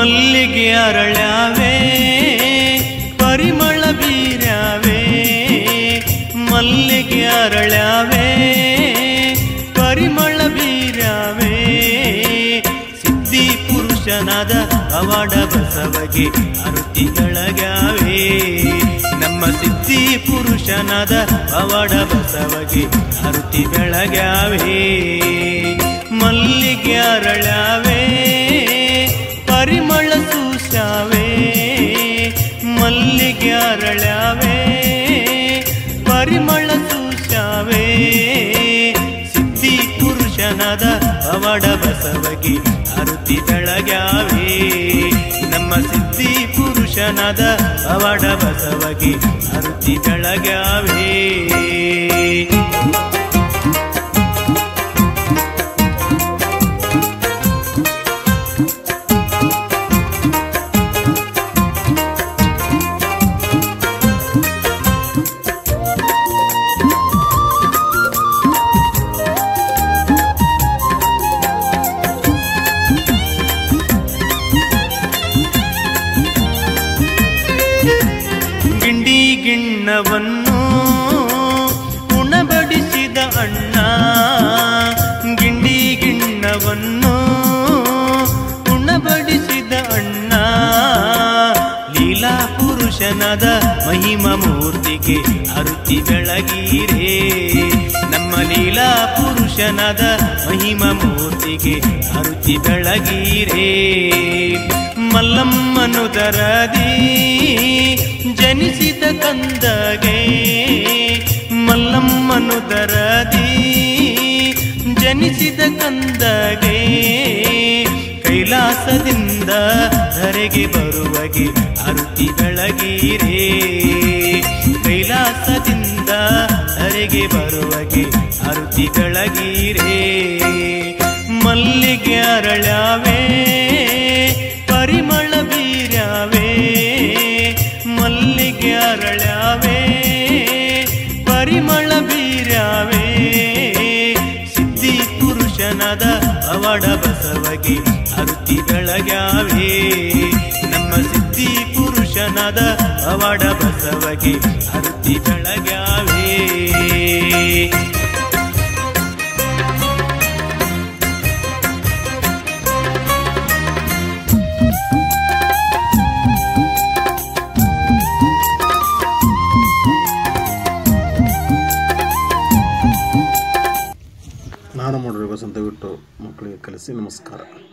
ಮಲ್ಲಿಗೆ ಅರಳ್ಯಾವೆ ಪರಿಮಳ ಬೀರ್ಯಾವೆ ಮಲ್ಲಿಗೆ ಅರಳ್ಯಾವೆ ಪರಿಮಳ ಬೀರ್ಯಾವೆ ಸಿದ್ಧಿ ಪುರುಷನಾದ ಪವಾಡ ಬಸವಗೆ ಅರುತಿಗಳಗ್ಯಾವೆ ನಮ್ಮ ಸಿದ್ಧಿ ಪುರುಷನಾದ ಪವಾಡ ಬಸವಗೆ ಅರುತಿ ಬೆಳಗ್ಯಾವೆ ಮಲ್ಲಿಗೆ ಅರಳ್ಯಾವೆ ಪರಿಮಳ ಸೂಸ್ಯಾವೆ ಮಲ್ಲಿಗೆ ಅರಳ್ಯಾವೆ ಪರಿಮಳ ಸೂಸ್ಯಾವೆ ಸಿದ್ಧಿ ಪುರುಷನಾದ ಪವಾಡ ಬಸವಗೆ ಅರುತಿ ಬೆಳಗ್ಯಾವೆ ನಮ್ಮ ಸಿದ್ಧಿ ಪುರುಷನಾದ ಪವಾಡ ಬಸವಗೆ ಅರುತಿ ಬೆಳಗ್ಯಾವೆ ಗಿಂಡಿ ಗಿಣ್ಣವನ್ನು ಉಣಬಡಿಸಿದ ಅಣ್ಣ ಗಿಂಡಿ ಗಿಣ್ಣವನ್ನು ಉಣಬಡಿಸಿದ ಅಣ್ಣ ಲೀಲಾ ಪುರುಷನಾದ ಮಹಿಮ ಮೂರ್ತಿಗೆ ಅರುತಿ ಬೆಳಗೀರೇ ನಮ್ಮ ಲೀಲಾ ಪುರುಷನಾದ ಮಹಿಮ ಮೂರ್ತಿಗೆ ಅರುತಿ ಬೆಳಗೀರೇ ಮಲ್ಲಮ್ಮನು ದರದಿ ಜನಿಸಿದ ಕಂದಗೆ ಮಲ್ಲಮ್ಮನು ದರದಿ ಜನಿಸಿದ ಕಂದಗೆ ಕೈಲಾಸದಿಂದ ಧರೆಗೆ ಬರುವಗೆ ಅರುತಿ ಬೆಳಗೀರೇ ಕೈಲಾಸದಿಂದ ಧರೆಗೆ ಬರುವಗೆ ಅರುತಿ ಬೆಳಗೀರೇ ಮಲ್ಲಿಗೆ ಅರಳ್ಯಾವೆ ಪರಿಮಳ ಬೀರ್ಯಾವೆ ಮಲ್ಲಿಗೆ ಅರಳ್ಯಾವೆ ಪರಿಮಳ ಬೀರ್ಯಾವೆ ಸಿದ್ಧಿ ಪುರುಷನಾದ ಅವಡ ಬಸವಗೆ ಅರುತಿ ಬೆಳಗ್ಯಾವೆ ನಮ್ಮ ಸಿದ್ಧಿ ಪುರುಷನಾದ ಅವಡ ಬಸವಗೆ ಅರುತಿ ಬೆಳಗ್ಯಾವೆ ನಾನು ಮಾಡಿರೋ ಅಂತ ಬಿಟ್ಟು ಮಕ್ಕಳಿಗೆ ಕಲಿಸಿ ನಮಸ್ಕಾರ